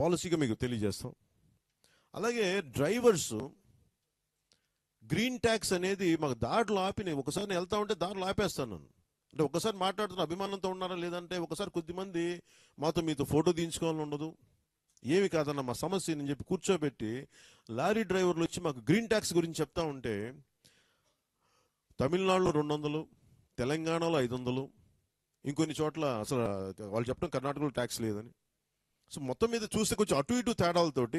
పాలసీగా మీకు తెలియజేస్తాం అలాగే డ్రైవర్స్ గ్రీన్ ట్యాక్స్ అనేది మాకు దారిలో ఆపి నేను ఒకసారి నేను వెళ్తా ఉంటే దారిలో ఆపేస్తాను నన్ను అంటే ఒకసారి మాట్లాడుతున్న అభిమానంతో ఉన్నారా లేదంటే ఒకసారి కొద్దిమంది మాతో మీతో ఫోటో తీయించుకోవాలని ఉండదు ఏమి కాదన్న మా సమస్య అని చెప్పి కూర్చోబెట్టి లారీ డ్రైవర్లు వచ్చి మాకు గ్రీన్ ట్యాక్స్ గురించి చెప్తా ఉంటే తమిళనాడులో రెండు వందలు తెలంగాణలో ఐదు వందలు ఇంకొన్ని చోట్ల అసలు వాళ్ళు చెప్పడం కర్ణాటకలో ట్యాక్స్ లేదని సో మొత్తం మీద చూస్తే కొంచెం అటు ఇటు తేడాలతోటి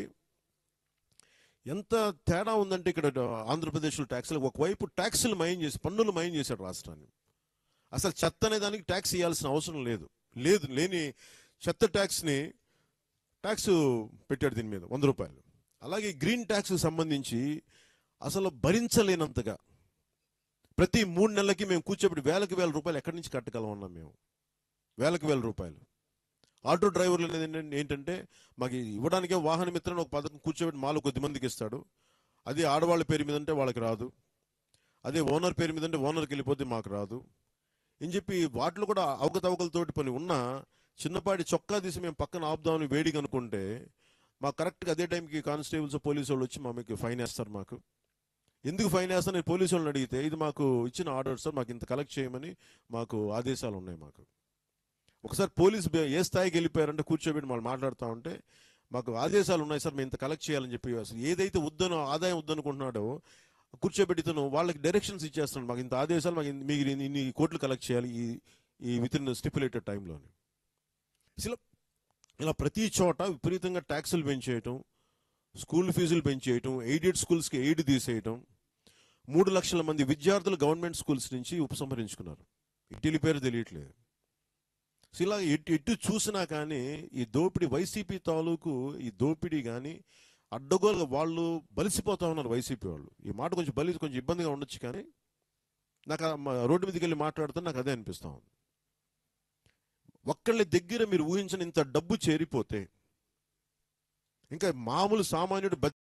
ఎంత తేడా ఉందంటే ఇక్కడ ఆంధ్రప్రదేశ్లో ట్యాక్స్లు ఒకవైపు ట్యాక్సులు మయం చేసి పన్నులు మయం చేశాడు రాష్ట్రాన్ని అసలు చెత్త అనే దానికి ట్యాక్స్ ఇవ్వాల్సిన అవసరం లేదు లేదు లేని చెత్త ట్యాక్స్ని ట్యాక్స్ పెట్టాడు దీని మీద వంద రూపాయలు అలాగే గ్రీన్ ట్యాక్స్కి సంబంధించి అసలు భరించలేనంతగా ప్రతి మూడు నెలలకి మేము కూర్చోబెట్టి వేలకు వేల రూపాయలు ఎక్కడి నుంచి కట్టగలం అన్నాం మేము వేలకు వేల రూపాయలు ఆటో డ్రైవర్లు అనేది ఏంటంటే- ఏంటంటే మాకు ఇవ్వడానికే వాహన మిత్రని ఒక పథకం కూర్చోబెట్టి మాలో కొద్ది మందికి ఇస్తాడు అది ఆడవాళ్ళ పేరు మీద అంటే వాళ్ళకి రాదు అదే ఓనర్ పేరు మీద అంటే ఓనర్కి వెళ్ళిపోతే మాకు రాదు అని చెప్పి వాటిలో కూడా అవకతవకలతోటి పని ఉన్నా చిన్నపాటి చొక్కా తీసి మేము పక్కన ఆపుదామని వేడిగా అనుకుంటే మాకు కరెక్ట్గా అదే టైంకి కానిస్టేబుల్స్ పోలీసు వాళ్ళు వచ్చి మా మీకు ఫైన్ వేస్తారు మాకు ఎందుకు ఫైన్ వేస్తాను నేను పోలీసు వాళ్ళని అడిగితే ఇది మాకు ఇచ్చిన ఆర్డర్ సార్ మాకు ఇంత కలెక్ట్ చేయమని మాకు ఆదేశాలు ఉన్నాయి మాకు ఒకసారి పోలీస్ బే- ఏ స్థాయికి వెళ్ళిపోయారంటే కూర్చోబెట్టి వాళ్ళు మాట్లాడుతూ ఉంటే మాకు ఆదేశాలు ఉన్నాయి సార్ మేము ఇంత కలెక్ట్ చేయాలని చెప్పి అసలు ఏదైతే వద్దనో ఆదాయం వద్దనుకుంటున్నాడో కూర్చోబెట్టి ఇతను వాళ్ళకి డైరెక్షన్స్ ఇచ్చేస్తున్నాడు మాకు ఇంత ఆదేశాలు మాకు ఇన్ని- మీకు ఇన్ని- ఇన్ని కోట్లు కలెక్ట్ చేయాలి ఈ ఈ విత్ ఇన్ స్టిపులేటెడ్ టైంలోని ఇలా ఇలా ప్రతి చోట విపరీతంగా ట్యాక్సులు పెంచేయటం స్కూల్ ఫీజులు పెంచేయటం ఎయిడెడ్ స్కూల్స్కి ఎయిడ్ తీసేయటం మూడు లక్షల మంది విద్యార్థులు గవర్నమెంట్ స్కూల్స్ నుంచి ఉపసంహరించుకున్నారు ఇటీలి పేరు తెలియట్లేదు సో ఇలా ఎటు ఎటు చూసినా కానీ ఈ దోపిడీ వైసీపీ తాలూకు ఈ దోపిడీ కానీ అడ్డగోలుగా వాళ్ళు బలిసిపోతా ఉన్నారు వైసీపీ వాళ్ళు ఈ మాట కొంచెం బలి కొంచెం ఇబ్బందిగా ఉండొచ్చు కానీ నాకు ఆ మ- రోడ్డు మీదకి వెళ్ళి మాట్లాడితే నాకు అదే అనిపిస్తా ఉంది ఒక్కళ్ళ దగ్గర మీరు ఊహించిన ఇంత డబ్బు చేరిపోతే ఇంకా మామూలు సామాన్యుడు